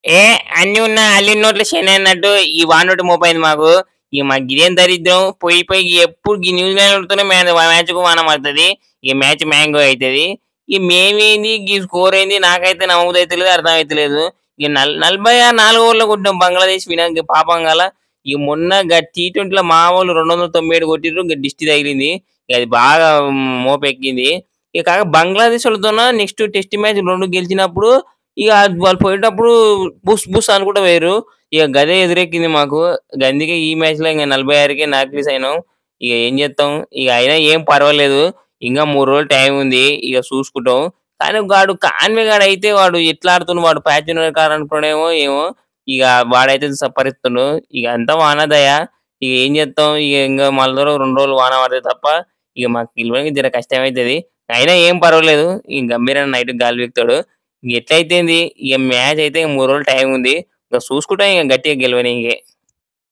ఏ అన్ని ఉన్న అల్లి నోట్ల శని అన్నట్టు ఈ వానోటి మోపైంది మాకు ఇక మాకు ఇదేం దరిద్రం పోయి పోయి ఎప్పుడు ఈ న్యూజిలాండ్ మ్యాచ్ కు వాన పడుతుంది ఈ మ్యాచ్ మ్యాంగో అవుతుంది ఈ మేమేంది ఈ స్కోర్ ఏంది నాకైతే నమ్మకం అయితే లేదు అర్థం అయితే లేదు ఇక నల్ నలభై ఆరు నాలుగు ఓవర్లు కొట్టాం బంగ్లాదేశ్ వినాక పాపం గల ఇక మొన్న టీ ట్వంటీలో మా వాళ్ళు రెండు వందల తొంభై ఏడు కొట్టిర్రు ఇక దిష్టి తగిలింది ఇక అది బాగా మోపెక్కింది ఇక కాక బంగ్లాదేశ్ వాళ్ళతో నెక్స్ట్ టెస్ట్ మ్యాచ్ రెండు గెలిచినప్పుడు ఇక వాళ్ళు పోయేటప్పుడు బుస్ బుస్ అనుకుంటా వేరు ఇక గదే ఎదురెక్కింది మాకు ఇక అందుకే ఈ మ్యాచ్ లో ఇంకా నలభై ఆరుకే నాక్లీస్ అయినాం ఇక ఏం చేస్తాం ఇక అయినా ఏం పర్వాలేదు ఇంకా మూడు రోజులు టైం ఉంది ఇక చూసుకుంటాం కానీ వాడు కాన్వే గాడు అయితే వాడు ఎట్లా ఆడుతున్నాడు వాడు ప్యాచ్ కారు అనుకున్నాడేమో ఏమో ఇక వాడైతే సపరిస్తుండు ఇక అంతా వానదయ ఇక ఏం చేస్తాం ఇక ఇంకా మళ్ళీ రెండు రోజులు వాన పడితే తప్ప ఇక మాకు గెలవడానికి జర కష్టం అవుతుంది అయినా ఏం పర్వాలేదు ఇక గంభీర నైట్ గాలి వీక్తాడు ఇక ఎట్లయితేంది ఇక మ్యాచ్ అయితే ఇంక మూడు రోజులు టైం ఉంది ఇక చూసుకుంటాం ఇక గట్టిగా గెలవని ఇంకే